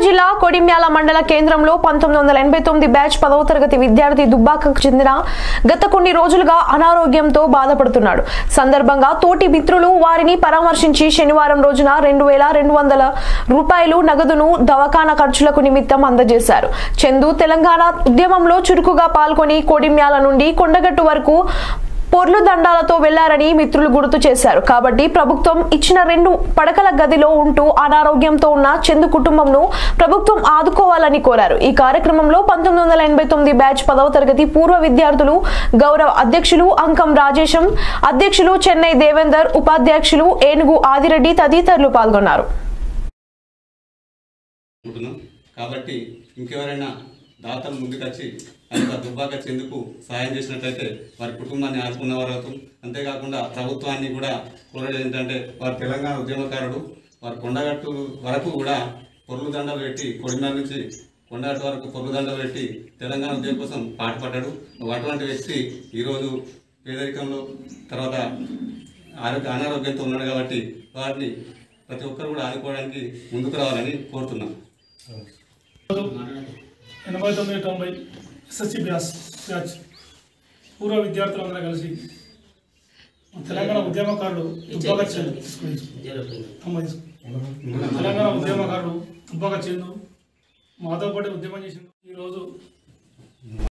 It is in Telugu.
జిల్లా కొడిమ్యాల మండల కేంద్రంలో పంతొమ్మిది వందల ఎనభై తొమ్మిది బ్యాచ్ పదవ తరగతి విద్యార్థి దుబ్బాకకు చెందిన గత కొన్ని రోజులుగా అనారోగ్యంతో బాధపడుతున్నాడు సందర్భంగా తోటి మిత్రులు వారిని పరామర్శించి శనివారం రోజున రెండు వేల రెండు వందల రూపాయలు నగదును దవాఖానా ఖర్చులకు నిమిత్తం అందజేశారు చందు తెలంగాణ ఉద్యమంలో చురుకుగా పాల్గొని కొడిమ్యాల నుండి కొండగట్టు వరకు పొర్లు దండాలతో వెళ్లారని మిత్రులు గుర్తు చేశారు కాబట్టి ప్రభుత్వం ఇచ్చిన రెండు పడకల గదిలో ఉంటూ అనారోగ్యంతో ఉన్న చందు కుటుంబంను ప్రభుత్వం ఆదుకోవాలని కోరారు ఈ కార్యక్రమంలో పంతొమ్మిది వందల ఎనభై తొమ్మిది బ్యాచ్ పదవ తరగతి పూర్వ విద్యార్థులు గౌరవ అధ్యక్షులు అంకం రాజేశం అధ్యక్షులు చెన్నై దేవేందర్ ఉపాధ్యక్షులు ఏనుగు ఆదిరెడ్డి తదితరులు పాల్గొన్నారు అనుకుంటున్నాం కాబట్టి ఇంకెవరైనా దాతలు ముందుకొచ్చి ఆ యొక్క దుబ్బాక చెందుకు సాయం చేసినట్లయితే వారి కుటుంబాన్ని ఆదుకున్న వారు అవుతాం అంతేకాకుండా ప్రభుత్వాన్ని కూడా కోరేది ఏంటంటే వారు తెలంగాణ ఉద్యమకారుడు వారు కొండగట్టు వరకు కూడా పొర్లు దండలు పెట్టి కొడిమేర నుంచి కొండగట్టు వరకు పొర్లు దండలు పెట్టి తెలంగాణ ఉద్యమం కోసం పాటుపడ్డాడు అటువంటి వ్యక్తి ఈరోజు పేదరికంలో తర్వాత ఆరోగ్య అనారోగ్యంతో ఉన్నాడు కాబట్టి వారిని ప్రతి ఒక్కరు కూడా ఆదుకోవడానికి ముందుకు రావాలని కోరుతున్నాం ఎనభై తొమ్మిది తొంభై ఎస్ఎస్సి బ్యాస్ బ్యాచ్ పూర్వ విద్యార్థులందరూ కలిసి తెలంగాణ ఉద్యమకారుడు తుబ్బక చందు తీసుకుని తొంభై తెలంగాణ ఉద్యమకారుడు తుబ్బక చందు మాతో పాటు ఉద్యమం చేసింది ఈరోజు